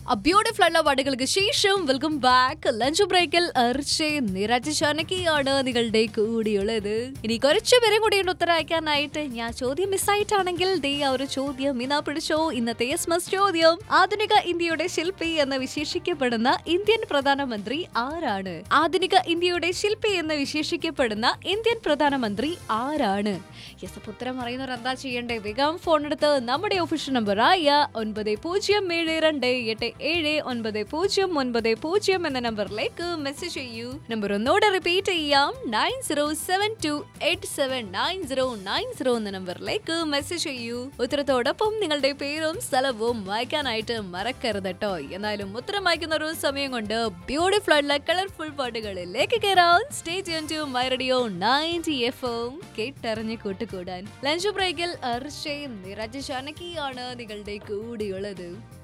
beautiful ആയിട്ടുള്ള പാട്ടുകൾക്ക് ശേഷം വെൽക്കം ബാക്ക് ലഞ്ച് ബ്രേക്കിൽ അർച്ചെ നിരജ ചാനകിയാണ് നിങ്ങളുടെ കൂടിയുള്ളത് ഇനി കുറച്ചു പേരും കൂടി ഉണ്ട് ഉത്തരം അയക്കാനായിട്ട് ഞാൻ ചോദ്യം മിസ്സായിട്ടാണെങ്കിൽ ദേ ആ ഒരു ചോദ്യം ഇന്നാ പിടിച്ചോ ഇന്നത്തെ എസ് ചോദ്യം ആധുനിക ഇന്ത്യയുടെ ശില്പി എന്ന് വിശേഷിക്കപ്പെടുന്ന ഇന്ത്യൻ പ്രധാനമന്ത്രി ആരാണ് ആധുനിക ഇന്ത്യയുടെ ശില്പി എന്ന് വിശേഷിക്കപ്പെടുന്ന ഇന്ത്യൻ പ്രധാനമന്ത്രി ആരാണ് യെസ് അപ്പൊ ഉത്തരം അറിയുന്നവർ എന്താ ചെയ്യണ്ടേ വേഗം ഫോൺ എടുത്ത് നമ്മുടെ ഒഫീഷ്യൽ നമ്പർ ആയ ഒൻപത് പൂജ്യം ഏഴ് രണ്ട് എട്ട് ഏഴ് ഒൻപത് പൂജ്യം ഒൻപത് പൂജ്യം എന്ന നമ്പറിലേക്ക് മെസ്സേജ് ചെയ്യൂ നമ്പർ ഒന്നോടെ റിപ്പീറ്റ് ചെയ്യാം nine zero seven two eight seven nine zero nine zero എന്ന നമ്പറിലേക്ക് മെസ്സേജ് ചെയ്യൂ ഉത്തരത്തോടൊപ്പം നിങ്ങളുടെ പേരും സ്ഥലവും വായിക്കാനായിട്ട് മറക്കരുത് കേട്ടോ എന്നാലും ഉത്തരം വായിക്കുന്ന ഒരു സമയം കൊണ്ട് ബ്യൂട്ടിഫുൾ ആയിട്ടുള്ള കളർഫുൾ പാട്ടുകളിലേക്ക് കയറാം stay to my radio ninety F കേട്ടറിഞ്ഞ് കൂട്ടുകൂടാൻ ലഞ്ച് ബ്രേക്കിൽ അർഷയും നിരജ ജാനകിയാണ് നിങ്ങളുടെ കൂടെയുള്ളത്